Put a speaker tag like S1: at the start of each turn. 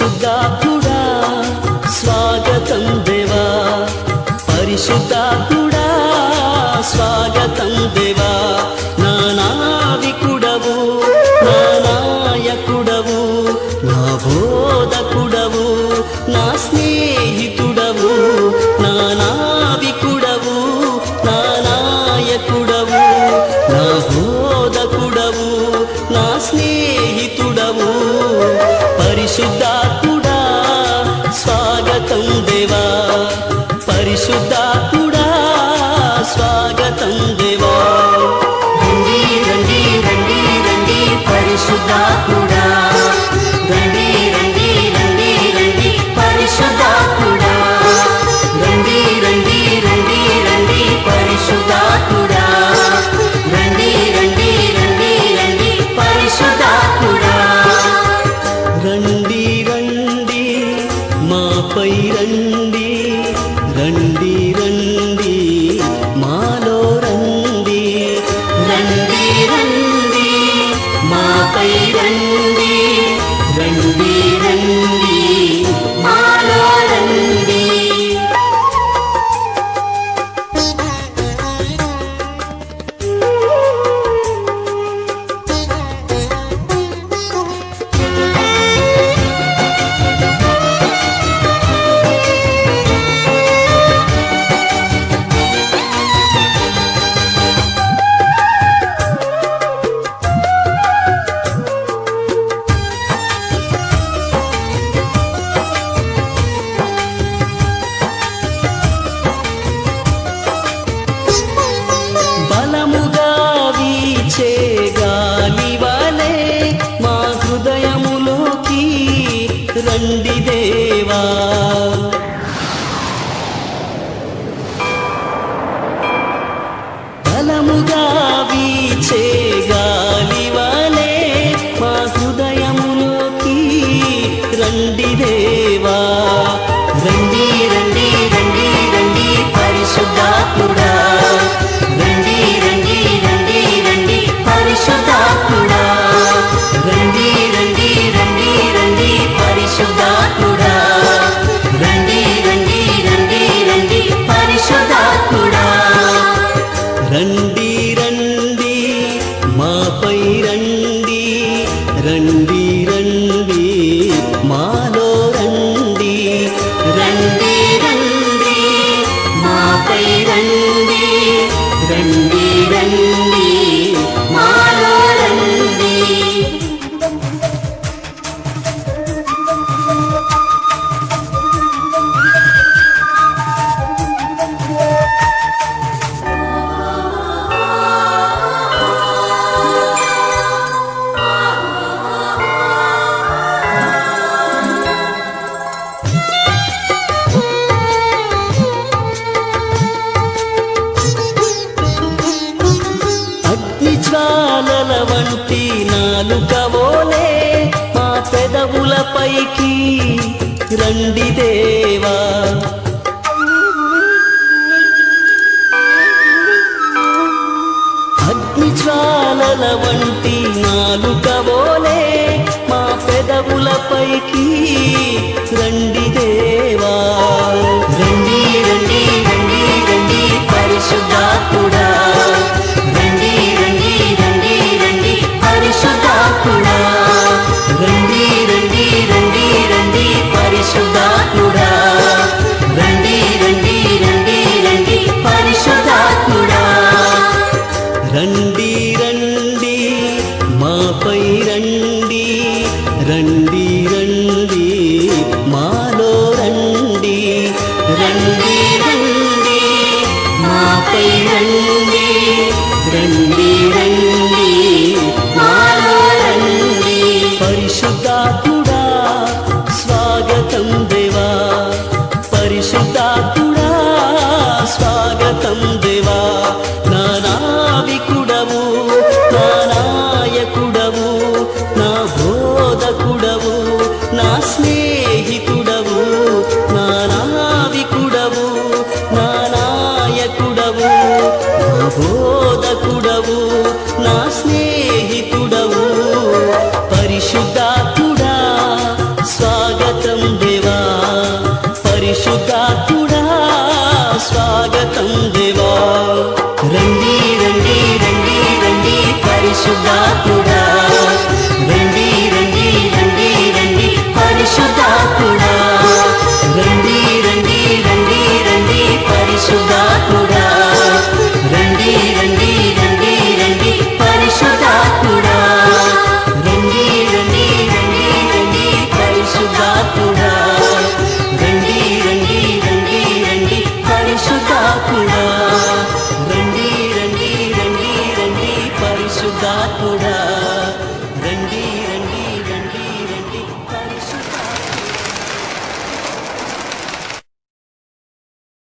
S1: పరిశుద్ధాత్ముడా స్వాగతం దేవా పరిశుద్ధాత్ముడా స్వాగతం దేవా నా నావికుడవు నా నాయకుడవు నా బోధకుడవు నా స్నేహితుడవు నా నావికుడవు నా నాయకుడవు నా బోధకుడవు నా స్నేహితుడవు పరిశుద్ధాత్ముడా స్వాగతం దేవా పరిశుద్ధాత్ముడా స్వాగతం దేవా
S2: రండి రండి రండి రండి పరిశుద్ధాత్ముడా రండి రండి రండి రండి పరిశుద్ధాత్ముడా రండి రండి రండి రండి పరిశుద్ధాత్ముడా రండి రండి రండి రండి పరిశుద్ధాత్ముడా
S1: రండి రండి మాపై రండి రండి రండి మాలో రండి
S2: రండి రండి మాపై రండి రండి రండి మాలో రండి
S1: బలముగా వీచే గాలి వలె మా హృదయములోకి రండి దేవా బలముగా వీచే గాలి వలె మా హృదయములోకి రండి దేవా
S2: రండి రండి రండి రండి పరిశుద్ధాత్ముడా రండి రండి రండి రండి పరిశుద్ధాత్ముడా రండి రండి రండి రండి పరిశుద్ధాత్ముడా రండి రండి రండి రండి పరిశుద్ధాత్ముడా
S1: రండి రండి మాపై రండి రండి రండి మాలో రండి
S2: రండి రండి మాపై రండి రండి రండి మాలో రండి
S1: అగ్ని జ్వాలల వంటి నాలుకవోలే మా పెదవులపైకి రండి దేవా అగ్ని జ్వాలల వంటి నాలుకవోలే మా పెదవులపైకి రండి దేవా
S2: రండి రండి రండి రండి పరిశుద్ధాత్ముడా రండి రండి రండి రండి పరిశుద్ధాత్ముడా రండి రండి రండి రండి పరిశుద్ధాత్ముడా రండి రండి రండి రండి పరిశుద్ధాత్ముడా
S1: రండి రండి మాపై రండి రండి రండి పరిశుద్ధాత్ముడా